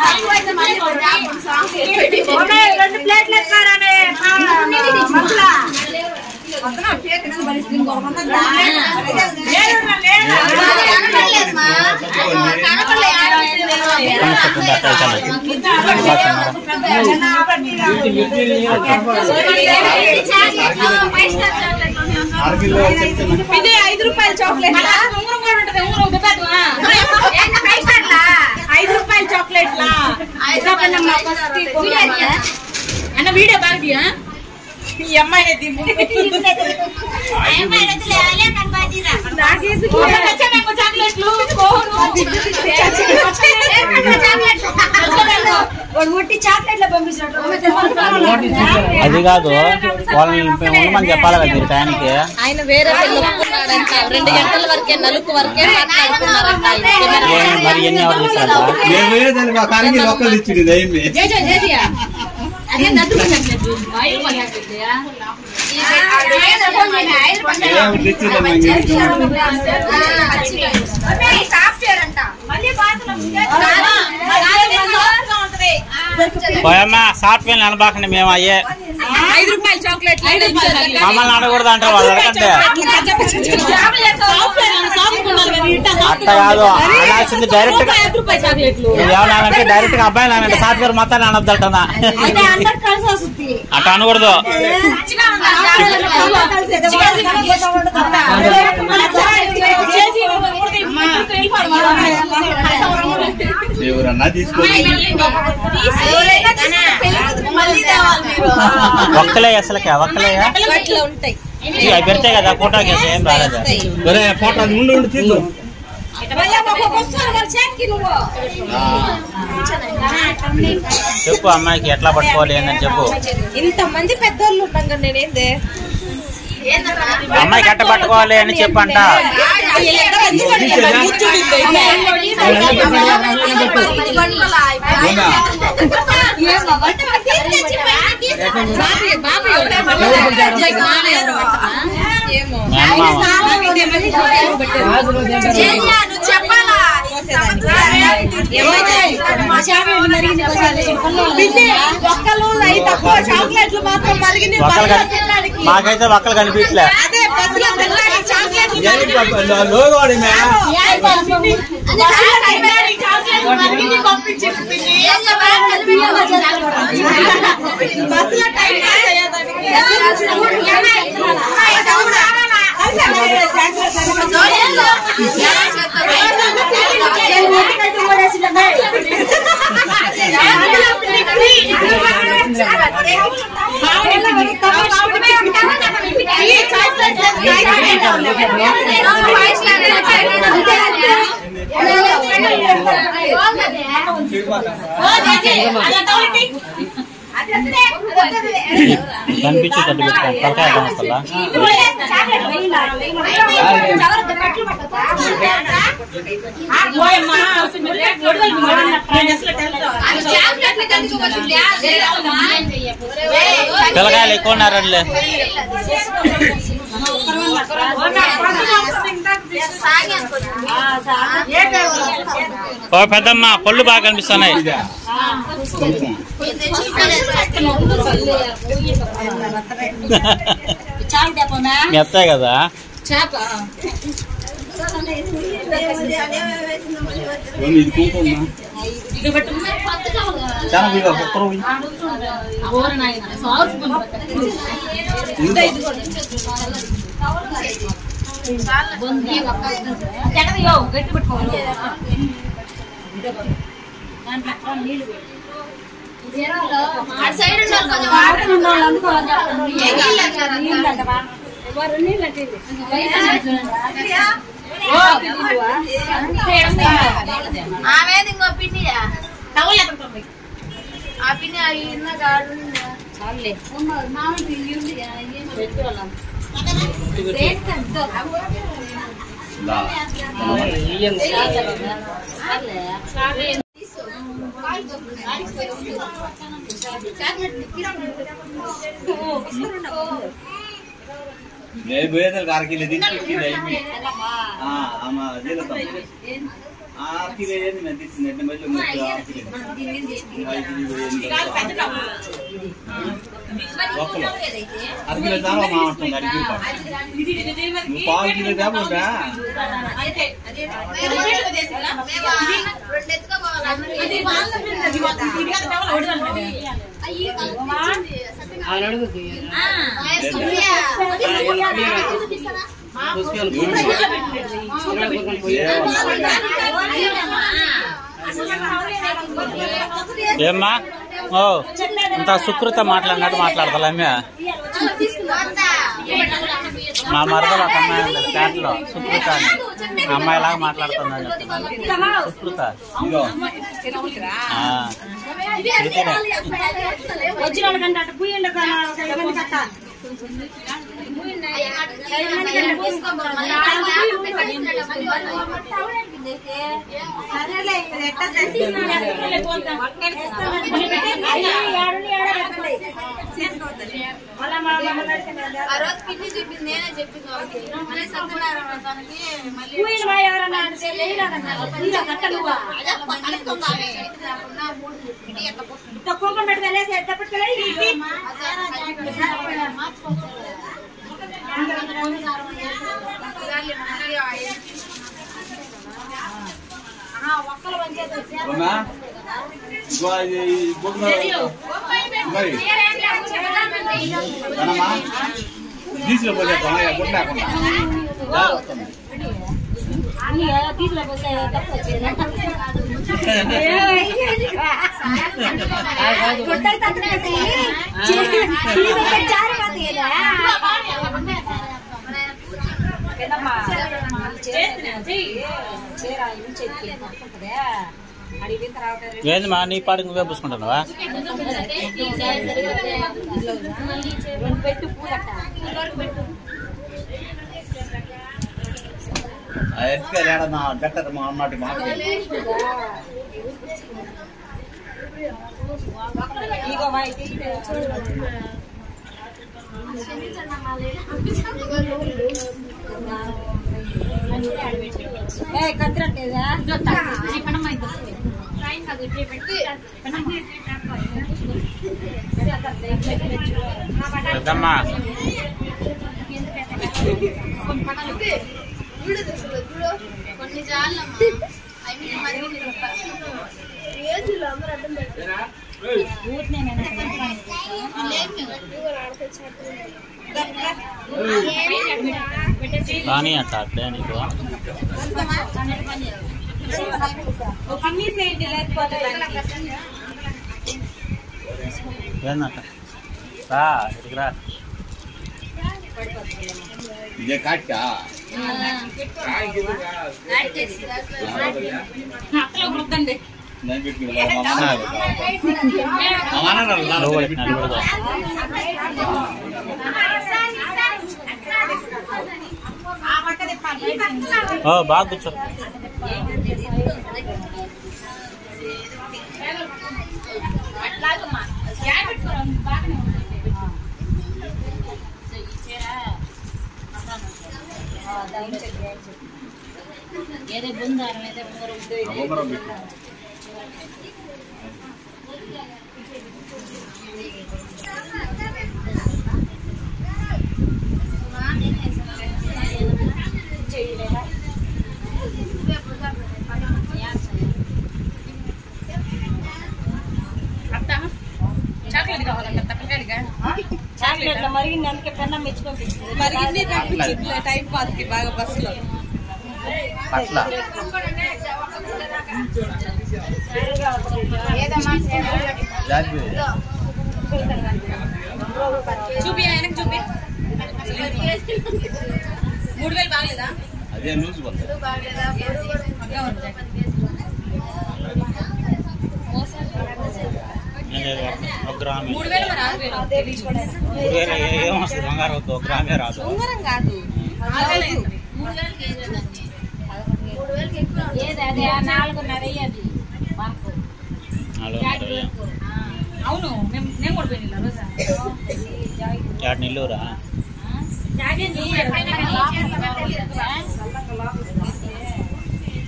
రెండు ప్లేట్లు ఎత్తారనే ఇది ఐదు రూపాయల చాక్లెట్ ఐదు రూపాయల చాక్లెట్లా అన్న వీడియో బాగా ఈ అమ్మాయి చాక్లెట్లు ఒట్టి చాక్లెట్లు పంపించినట్టు అది కాదు వాళ్ళని ఉండమని చెప్పాలి కదా మీరు టయానికి ఆయన వేరే ఒప్పుకున్నాడంట రెండు గంటల వరకే నలుపు వరకే మాట్లాడుకున్నారంట ఏ, మరి ఎన్ని ఎవరు చేశారంట మేము వేయడానికి మా కానికి లోకల్ ఇచ్చింది దయ్యమే అదే నలుపు చాక్లెట్లు ఐదు రూపాయల చాక్లెట్లయా? ఏం తెచ్చిందమ్మా సాఫ్ట్వేర్ అంట మళ్ళీ బాతులు పోయమ్మా సాఫ్ట్వేర్ అనబాకండి మేము అయ్యే ఐదు రూపాయల చాక్లెట్ ఐదు రూపాయల చాక్లెట్ మమ్మల్ని అడగకూడదు అంటారు వాళ్ళు అడగంటే అట్ట కాదు అనాల్సింది డైరెక్ట్ గా ఐదు రూపాయల చాక్లెట్లు ఇది ఏమన్నానంటే డైరెక్ట్ గా అబ్బాయి నానంటే సాఫ్ట్వేర్ మొత్తాన్ని అనొద్దటనా అంటే అందరు కలిసి వస్తుంది అట్ట అనకూడదు ఎవరన్నా తీసుకోండి ఒక్కలే అసలుకే ఒక్కలే ఇట్లా ఉంటాయి అవి పెడితే కదా ఫోటోకి వేసి ఏం రాలేదు ఒరే ఫోటో ముందు ఉండి తీసుకో చెప్పు అమ్మాయికి ఎట్లా పట్టుకోవాలి ఏందని చెప్పు ఇంత మంది పెద్దోళ్ళు ఉండగా నేనేందే అమ్మాయికి ఎట్ట పట్టుకోవాలి అని చెప్పంట ఏమో మేనమామ చెప్పాలా ఒక్కలు అయి తక్కువ చాక్లెట్లు మాత్రం మరిగింది ఒక్కలు కని- మాకైతే ఒక్కలు కనిపించలే అదే బస్సులో పిల్లలకి చాక్లెట్లు లోగోడి మే బస్సులో టైం పాస్ అయ్యేదానికి కనిపించి తట్టు పెట్టుకోండి తలకాయ కనొస్తుందా పిల్లకాయలు ఎక్కువ ఉన్నారండి ఓ పెద్దమ్మ పళ్ళు బాగా కనిపిస్తున్నాయి మెత్తాయి కదా ఇది కుంకుమ చాలా వీళ్ళు ఒక్కరు ఆమెది ఇంకో పిన్నియా ఆ పిన్ని అవి ఇన్న కాడు లా. నేను పోయేదానికి అరకిలో దించి ఎక్కింది అయిపోయి. ఆ, ఆమె జీలకమ్మ. ఆర్కిలో ఏంది నేను తీసింది అంటే మళ్ళీ ముగ్గురు ఆర్కిలో. ఐదు ఎనిమిది ఒక్కలు అరకిలో చాలా బాగుంటుంది అడిగి నువ్వు పావు కిలో తేపడా ఏమ్మా ఓ ఇంత సుకృత మాట్లాడినట్టు మాట్లాడతామే మా మరదలు ఒక అమ్మాయి ఉంది ప్యాంట్లో సుకృత అని ఆ అమ్మాయిలాగా మాట్లాడుతుందని చెప్తున్నాను సుకృత ఇదో ఆ, శృతినే. వచ్చిన వాళ్ళకంటే అటు పూయండి ఒక ఒక ఐదు మంది కట్ట. సరేలే, ఇది ఎట్టా చేస్తున్నాడు? అయ్యో, ఏడుని ఏడ పెట్టండి. మళ్ళా మా మమ్మ నడిచింది. ఆ రోజు పిన్ని చెప్పింది నేనే చెప్పింది వాళ్ళకి మళ్ళీ సత్యనారాయణ వ్రతానికి మళ్ళీ పూయలు మా ఎవరన్నా అంటే లేదన్నారు. ఇలా కట్ట నువ్వా? అదే పక్కనుకుందామే. లేకుండా మూడు పెట్టి ఎట్లా పోస్తుంది? ఇంత కుంకుమ పెట్టుకోలే, ఎట్ట పెట్టుకోలే, ఇది ఇట్టి. అవునా ఇగో ఇది ఈ బుక్ మరి కనమా దీసులో పోసేద్దాం గుడ్ లేకుండా జాగ్రత్త. అన్ని తీసులో పోతే తక్కువ వచ్చేది. కొట్టలు తక్కువ పెట్టి, తీసుకుంటే జారిపోతాయి కదా. ఏంది మా నీ పాటికి నువ్వే పూసుకుంటున్నావా పెట్టు పూలట ఆ ఎత్తుకెళ్ళి ఏడన్నా బెటర్ మా అన్నటి మాట ఇగో మా ఇది ఏ కత్తిరట్టేదా పెద్దమ్మా కొన్ని జాలమ్మా అవి మరి కానీ అట్ట అట్లే నీకు ఏందట రా ఇక్కడికి రా ఇదే కాట్కా నేను పెట్టుకుని మా అమ్మ మా నువ్వు నాన్న నలుగురుగా. ఓ బాగా కూర్చో ఉంగరం పెట్టు చాక్లెట్లు మరిగింది అందుకే పెన్నం మెచ్చి పంపిస్తుంది మరిగింది పంపించింది టైం పాస్ కి బాగా బస్ లో పట్ల జాగ్రత్త చూపి ఆయనకు చూపి మూడు వేలు బాగలేదా అదే న్యూస్ పోతుంది ఒక గ్రామే మూడు వేలు మరి ఆరు వేలు మూడు వేల ఏమొస్తుంది బంగారం వద్దు ఒక గ్రామే రాదు ఉంగరం కాదు ఆరు వేలు అయింది. నాలుగున్నర అయ్యేది మాకు నాలుగు వందల వేలు. అవును మేము నేను కూడా పోయిన ఇలా రోజా ఏడు నెల్లూరా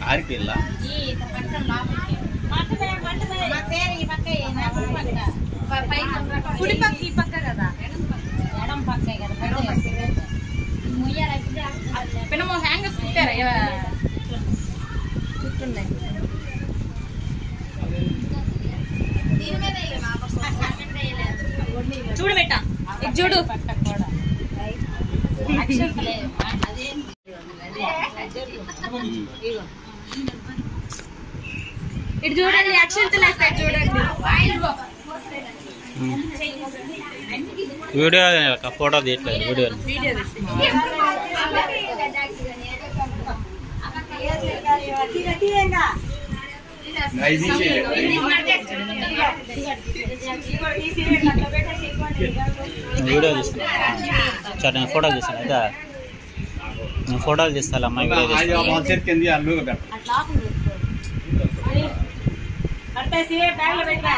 అరిపిల్ల కుడి పక్క ఈ పక్క కదా ఎడం పక్కే కదా పిన్నమో హ్యాంగర్స్ కుట్టారా చూడు బెట్ట ఇది చూడు ఇటు చూడండి అక్షంతలు వేస్తాయి చూడండి వీడియో ఫోటో తీయట్లేదు వీడియో వీడియో తీస్తున్నా సరే నేను ఫోటో తీస్తాను అయితే నేను ఫోటోలు తీస్తాను అమ్మాయి వీడియో తీస్తాను చెట్టు అల్లుగా పెట్ట కట్టేసి బ్యాగ్లో పెట్టరా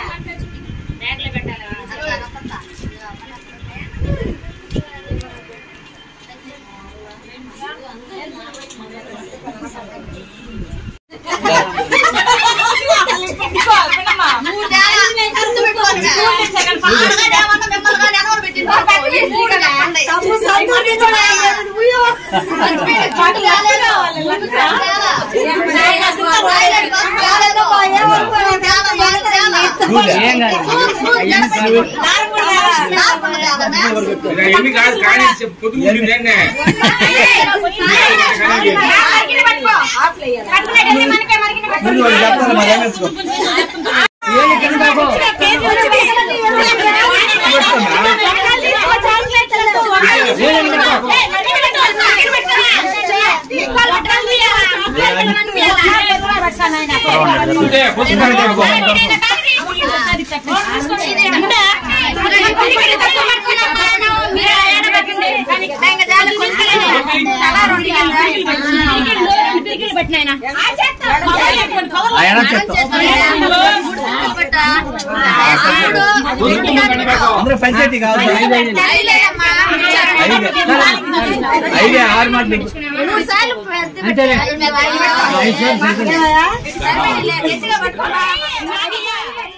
ఎన్ని కాదు కానీ పొద్దు నిన్నే ఉంటే పొద్దు అందరూ పంచాయతీ కాదు ఐదు ఐదు ఐదు ఆరు మాటలు అంతేలే ఐదు సార్లు